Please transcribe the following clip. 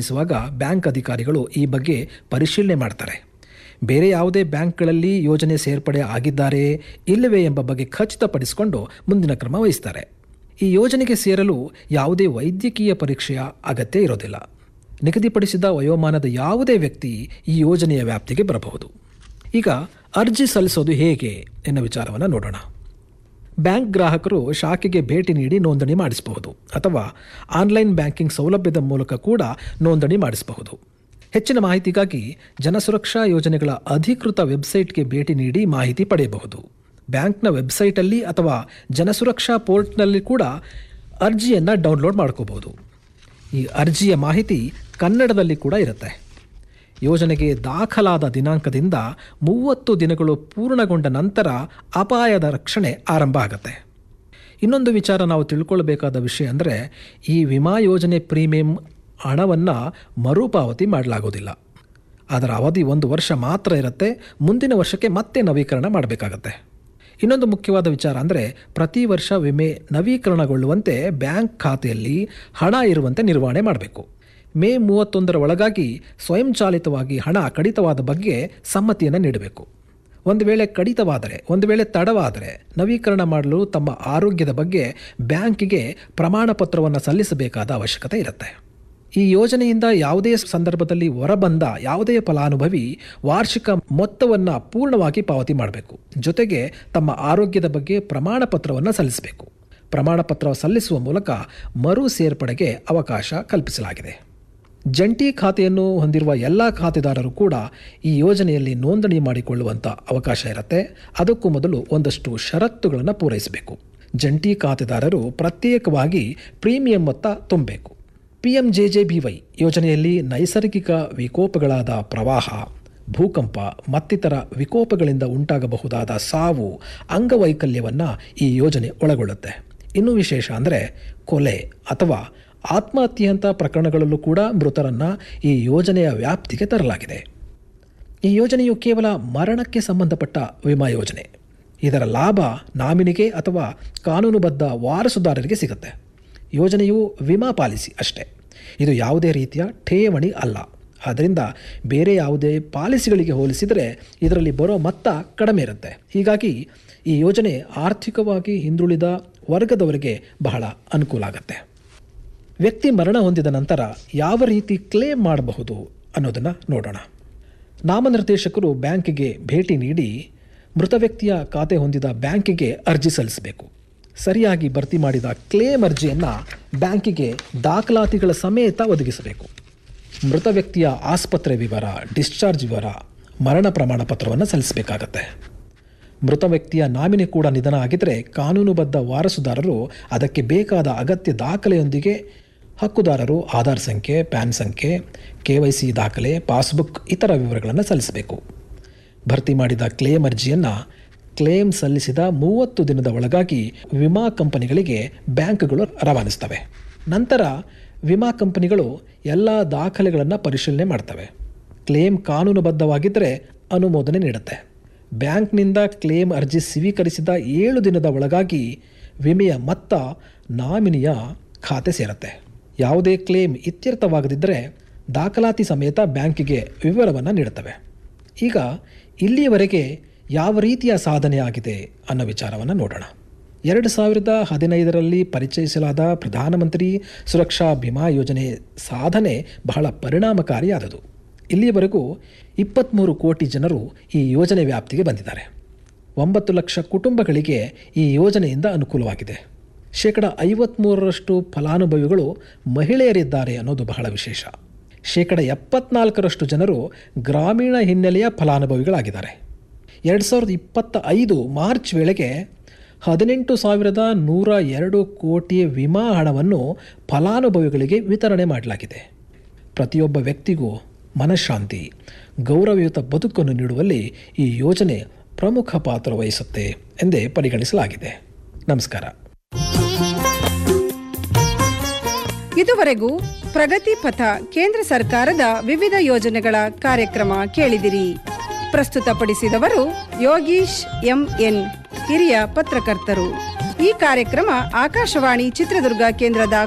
ಪ್ರಯತ್ನಿಸುವಾಗ ಬ್ಯಾಂಕ್ ಅಧಿಕಾರಿಗಳು ಈ ಬಗ್ಗೆ ಪರಿಶೀಲನೆ ಮಾಡ್ತಾರೆ ಬೇರೆ ಯಾವುದೇ ಬ್ಯಾಂಕ್ಗಳಲ್ಲಿ ಯೋಜನೆ ಸೇರ್ಪಡೆ ಆಗಿದ್ದಾರೆ ಇಲ್ಲವೇ ಎಂಬ ಬಗ್ಗೆ ಖಚಿತಪಡಿಸಿಕೊಂಡು ಮುಂದಿನ ಕ್ರಮ ವಹಿಸ್ತಾರೆ ಈ ಯೋಜನೆಗೆ ಸೇರಲು ಯಾವುದೇ ವೈದ್ಯಕೀಯ ಪರೀಕ್ಷೆಯ ಅಗತ್ಯ ಇರೋದಿಲ್ಲ ನಿಗದಿಪಡಿಸಿದ ವಯೋಮಾನದ ಯಾವುದೇ ವ್ಯಕ್ತಿ ಈ ಯೋಜನೆಯ ವ್ಯಾಪ್ತಿಗೆ ಬರಬಹುದು ಈಗ ಅರ್ಜಿ ಸಲ್ಲಿಸೋದು ಹೇಗೆ ಎನ್ನುವ ವಿಚಾರವನ್ನು ನೋಡೋಣ ಬ್ಯಾಂಕ್ ಗ್ರಾಹಕರು ಶಾಖೆಗೆ ಭೇಟಿ ನೀಡಿ ನೋಂದಣಿ ಮಾಡಿಸಬಹುದು ಅಥವಾ ಆನ್ಲೈನ್ ಬ್ಯಾಂಕಿಂಗ್ ಸೌಲಭ್ಯದ ಮೂಲಕ ಕೂಡ ನೋಂದಣಿ ಮಾಡಿಸಬಹುದು ಹೆಚ್ಚಿನ ಮಾಹಿತಿಗಾಗಿ ಜನಸುರಕ್ಷಾ ಯೋಜನೆಗಳ ಅಧಿಕೃತ ವೆಬ್ಸೈಟ್ಗೆ ಭೇಟಿ ನೀಡಿ ಮಾಹಿತಿ ಪಡೆಯಬಹುದು ಬ್ಯಾಂಕ್ನ ವೆಬ್ಸೈಟಲ್ಲಿ ಅಥವಾ ಜನಸುರಕ್ಷಾ ಪೋರ್ಟ್ನಲ್ಲಿ ಕೂಡ ಅರ್ಜಿಯನ್ನು ಡೌನ್ಲೋಡ್ ಮಾಡ್ಕೋಬಹುದು ಈ ಅರ್ಜಿಯ ಮಾಹಿತಿ ಕನ್ನಡದಲ್ಲಿ ಕೂಡ ಇರುತ್ತೆ ಯೋಜನೆಗೆ ದಾಖಲಾದ ದಿನಾಂಕದಿಂದ ಮೂವತ್ತು ದಿನಗಳು ಪೂರ್ಣಗೊಂಡ ನಂತರ ಅಪಾಯದ ರಕ್ಷಣೆ ಆರಂಭ ಆಗುತ್ತೆ ಇನ್ನೊಂದು ವಿಚಾರ ನಾವು ತಿಳ್ಕೊಳ್ಬೇಕಾದ ವಿಷಯ ಅಂದರೆ ಈ ವಿಮಾ ಯೋಜನೆ ಪ್ರೀಮಿಯಂ ಹಣವನ್ನು ಮರುಪಾವತಿ ಮಾಡಲಾಗೋದಿಲ್ಲ ಅದರ ಅವಧಿ ಒಂದು ವರ್ಷ ಮಾತ್ರ ಇರುತ್ತೆ ಮುಂದಿನ ವರ್ಷಕ್ಕೆ ಮತ್ತೆ ನವೀಕರಣ ಮಾಡಬೇಕಾಗತ್ತೆ ಇನ್ನೊಂದು ಮುಖ್ಯವಾದ ವಿಚಾರ ಅಂದರೆ ಪ್ರತಿ ವರ್ಷ ವಿಮೆ ನವೀಕರಣಗೊಳ್ಳುವಂತೆ ಬ್ಯಾಂಕ್ ಖಾತೆಯಲ್ಲಿ ಹಣ ಇರುವಂತೆ ನಿರ್ವಹಣೆ ಮಾಡಬೇಕು ಮೇ ಮೂವತ್ತೊಂದರ ಒಳಗಾಗಿ ಸ್ವಯಂಚಾಲಿತವಾಗಿ ಹಣ ಕಡಿತವಾದ ಬಗ್ಗೆ ಸಮ್ಮತಿಯನ್ನು ನೀಡಬೇಕು ಒಂದು ವೇಳೆ ಕಡಿತವಾದರೆ ಒಂದು ವೇಳೆ ತಡವಾದರೆ ನವೀಕರಣ ಮಾಡಲು ತಮ್ಮ ಆರೋಗ್ಯದ ಬಗ್ಗೆ ಬ್ಯಾಂಕಿಗೆ ಪ್ರಮಾಣ ಪತ್ರವನ್ನು ಸಲ್ಲಿಸಬೇಕಾದ ಅವಶ್ಯಕತೆ ಇರುತ್ತೆ ಈ ಯೋಜನೆಯಿಂದ ಯಾವುದೇ ಸಂದರ್ಭದಲ್ಲಿ ಹೊರಬಂದ ಯಾವುದೇ ಫಲಾನುಭವಿ ವಾರ್ಷಿಕ ಮೊತ್ತವನ್ನು ಪೂರ್ಣವಾಗಿ ಪಾವತಿ ಮಾಡಬೇಕು ಜೊತೆಗೆ ತಮ್ಮ ಆರೋಗ್ಯದ ಬಗ್ಗೆ ಪ್ರಮಾಣ ಪತ್ರವನ್ನು ಸಲ್ಲಿಸಬೇಕು ಪ್ರಮಾಣ ಪತ್ರ ಸಲ್ಲಿಸುವ ಮೂಲಕ ಮರು ಸೇರ್ಪಡೆಗೆ ಅವಕಾಶ ಕಲ್ಪಿಸಲಾಗಿದೆ ಜಂಟಿ ಖಾತೆಯನ್ನು ಹೊಂದಿರುವ ಎಲ್ಲ ಖಾತೆದಾರರು ಕೂಡ ಈ ಯೋಜನೆಯಲ್ಲಿ ನೋಂದಣಿ ಮಾಡಿಕೊಳ್ಳುವಂಥ ಅವಕಾಶ ಇರುತ್ತೆ ಅದಕ್ಕೂ ಮೊದಲು ಒಂದಷ್ಟು ಷರತ್ತುಗಳನ್ನು ಪೂರೈಸಬೇಕು ಜಂಟಿ ಖಾತೆದಾರರು ಪ್ರತ್ಯೇಕವಾಗಿ ಪ್ರೀಮಿಯಂ ಮೊತ್ತ ತುಂಬಬೇಕು P M J J B Y ಯೋಜನೆಯಲ್ಲಿ ನೈಸರ್ಗಿಕ ವಿಕೋಪಗಳಾದ ಪ್ರವಾಹ ಭೂಕಂಪ ಮತ್ತಿತರ ವಿಕೋಪಗಳಿಂದ ಉಂಟಾಗಬಹುದಾದ ಸಾವು ಅಂಗವೈಕಲ್ಯವನ್ನು ಈ ಯೋಜನೆ ಒಳಗೊಳ್ಳುತ್ತೆ ಇನ್ನೂ ವಿಶೇಷ ಅಂದರೆ ಕೊಲೆ ಅಥವಾ ಆತ್ಮಹತ್ಯೆಯಂಥ ಪ್ರಕರಣಗಳಲ್ಲೂ ಕೂಡ ಮೃತರನ್ನು ಈ ಯೋಜನೆಯ ವ್ಯಾಪ್ತಿಗೆ ತರಲಾಗಿದೆ ಈ ಯೋಜನೆಯು ಕೇವಲ ಮರಣಕ್ಕೆ ಸಂಬಂಧಪಟ್ಟ ವಿಮಾ ಯೋಜನೆ ಇದರ ಲಾಭ ನಾಮಿನಿಗೆ ಅಥವಾ ಕಾನೂನುಬದ್ಧ ವಾರಸುದಾರರಿಗೆ ಸಿಗುತ್ತೆ ಯೋಜನೆಯು ವಿಮಾ ಪಾಲಿಸಿ ಅಷ್ಟೇ ಇದು ಯಾವುದೇ ರೀತಿಯ ಠೇವಣಿ ಅಲ್ಲ ಆದ್ದರಿಂದ ಬೇರೆ ಯಾವುದೇ ಪಾಲಿಸಿಗಳಿಗೆ ಹೋಲಿಸಿದರೆ ಇದರಲ್ಲಿ ಬರೋ ಮೊತ್ತ ಕಡಿಮೆ ಇರುತ್ತೆ ಹೀಗಾಗಿ ಈ ಯೋಜನೆ ಆರ್ಥಿಕವಾಗಿ ಹಿಂದುಳಿದ ವರ್ಗದವರಿಗೆ ಬಹಳ ಅನುಕೂಲ ಆಗುತ್ತೆ ವ್ಯಕ್ತಿ ಮರಣ ಹೊಂದಿದ ನಂತರ ಯಾವ ರೀತಿ ಕ್ಲೇಮ್ ಮಾಡಬಹುದು ಅನ್ನೋದನ್ನು ನೋಡೋಣ ನಾಮನಿರ್ದೇಶಕರು ಬ್ಯಾಂಕಿಗೆ ಭೇಟಿ ನೀಡಿ ಮೃತ ವ್ಯಕ್ತಿಯ ಖಾತೆ ಹೊಂದಿದ ಬ್ಯಾಂಕಿಗೆ ಅರ್ಜಿ ಸಲ್ಲಿಸಬೇಕು ಸರಿಯಾಗಿ ಭರ್ತಿ ಮಾಡಿದ ಕ್ಲೇಮ್ ಅರ್ಜಿಯನ್ನು ಬ್ಯಾಂಕಿಗೆ ದಾಖಲಾತಿಗಳ ಸಮೇತ ಒದಗಿಸಬೇಕು ಮೃತ ವ್ಯಕ್ತಿಯ ಆಸ್ಪತ್ರೆ ವಿವರ ಡಿಸ್ಚಾರ್ಜ್ ವಿವರ ಮರಣ ಪ್ರಮಾಣ ಪತ್ರವನ್ನು ಸಲ್ಲಿಸಬೇಕಾಗತ್ತೆ ಮೃತ ವ್ಯಕ್ತಿಯ ನಾಮಿನಿ ಕೂಡ ನಿಧನ ಆಗಿದ್ದರೆ ಕಾನೂನುಬದ್ಧ ವಾರಸುದಾರರು ಅದಕ್ಕೆ ಬೇಕಾದ ಅಗತ್ಯ ದಾಖಲೆಯೊಂದಿಗೆ ಹಕ್ಕುದಾರರು ಆಧಾರ್ ಸಂಖ್ಯೆ ಪ್ಯಾನ್ ಸಂಖ್ಯೆ ಕೆ ವೈ ಸಿ ದಾಖಲೆ ಪಾಸ್ಬುಕ್ ಇತರ ವಿವರಗಳನ್ನು ಸಲ್ಲಿಸಬೇಕು ಭರ್ತಿ ಮಾಡಿದ ಕ್ಲೇಮ್ ಅರ್ಜಿಯನ್ನು ಕ್ಲೇಮ್ ಸಲ್ಲಿಸಿದ ಮೂವತ್ತು ದಿನದ ಒಳಗಾಗಿ ವಿಮಾ ಕಂಪನಿಗಳಿಗೆ ಬ್ಯಾಂಕ್ಗಳು ರವಾನಿಸ್ತವೆ ನಂತರ ವಿಮಾ ಕಂಪನಿಗಳು ಎಲ್ಲ ದಾಖಲೆಗಳನ್ನು ಪರಿಶೀಲನೆ ಮಾಡ್ತವೆ ಕ್ಲೇಮ್ ಕಾನೂನುಬದ್ಧವಾಗಿದ್ದರೆ ಅನುಮೋದನೆ ನೀಡುತ್ತೆ ಬ್ಯಾಂಕ್ನಿಂದ ಕ್ಲೇಮ್ ಅರ್ಜಿ ಸ್ವೀಕರಿಸಿದ ಏಳು ದಿನದ ಒಳಗಾಗಿ ವಿಮೆಯ ಮೊತ್ತ ನಾಮಿನಿಯ ಖಾತೆ ಸೇರುತ್ತೆ ಯಾವುದೇ ಕ್ಲೇಮ್ ಇತ್ಯರ್ಥವಾಗದಿದ್ದರೆ ದಾಖಲಾತಿ ಸಮೇತ ಬ್ಯಾಂಕಿಗೆ ವಿವರವನ್ನು ನೀಡುತ್ತವೆ ಈಗ ಇಲ್ಲಿಯವರೆಗೆ ಯಾವ ರೀತಿಯ ಸಾಧನೆ ಆಗಿದೆ ಅನ್ನೋ ವಿಚಾರವನ್ನು ನೋಡೋಣ ಎರಡು ಸಾವಿರದ ಹದಿನೈದರಲ್ಲಿ ಪರಿಚಯಿಸಲಾದ ಪ್ರಧಾನಮಂತ್ರಿ ಸುರಕ್ಷಾ ಬಿಮಾ ಯೋಜನೆ ಸಾಧನೆ ಬಹಳ ಪರಿಣಾಮಕಾರಿಯಾದದು ಇಲ್ಲಿಯವರೆಗೂ ಇಪ್ಪತ್ತ್ಮೂರು ಕೋಟಿ ಜನರು ಈ ಯೋಜನೆ ವ್ಯಾಪ್ತಿಗೆ ಬಂದಿದ್ದಾರೆ ಒಂಬತ್ತು ಲಕ್ಷ ಕುಟುಂಬಗಳಿಗೆ ಈ ಯೋಜನೆಯಿಂದ ಅನುಕೂಲವಾಗಿದೆ ಶೇಕಡ ಐವತ್ತ್ಮೂರರಷ್ಟು ಫಲಾನುಭವಿಗಳು ಮಹಿಳೆಯರಿದ್ದಾರೆ ಅನ್ನೋದು ಬಹಳ ವಿಶೇಷ ಶೇಕಡ ಎಪ್ಪತ್ನಾಲ್ಕರಷ್ಟು ಜನರು ಗ್ರಾಮೀಣ ಹಿನ್ನೆಲೆಯ ಫಲಾನುಭವಿಗಳಾಗಿದ್ದಾರೆ ಎರಡು ಸಾವಿರದ ಇಪ್ಪತ್ತ ಐದು ಮಾರ್ಚ್ ವೇಳೆಗೆ ಹದಿನೆಂಟು ಸಾವಿರದ ನೂರ ಎರಡು ಕೋಟಿ ವಿಮಾ ಹಣವನ್ನು ಫಲಾನುಭವಿಗಳಿಗೆ ವಿತರಣೆ ಮಾಡಲಾಗಿದೆ ಪ್ರತಿಯೊಬ್ಬ ವ್ಯಕ್ತಿಗೂ ಮನಃಶಾಂತಿ ಗೌರವಯುತ ಬದುಕನ್ನು ನೀಡುವಲ್ಲಿ ಈ ಯೋಜನೆ ಪ್ರಮುಖ ಪಾತ್ರ ವಹಿಸುತ್ತೆ ಎಂದೇ ಪರಿಗಣಿಸಲಾಗಿದೆ ನಮಸ್ಕಾರ ಇದುವರೆಗೂ ಪ್ರಗತಿ ಪಥ ಕೇಂದ್ರ ಸರ್ಕಾರದ ವಿವಿಧ ಯೋಜನೆಗಳ ಕಾರ್ಯಕ್ರಮ ಕೇಳಿದಿರಿ ಪ್ರಸ್ತುತಪಡಿಸಿದವರು ಯೋಗೀಶ್ ಎಂಎನ್ ಹಿರಿಯ ಪತ್ರಕರ್ತರು ಈ ಕಾರ್ಯಕ್ರಮ ಆಕಾಶವಾಣಿ ಚಿತ್ರದುರ್ಗ ಕೇಂದ್ರದ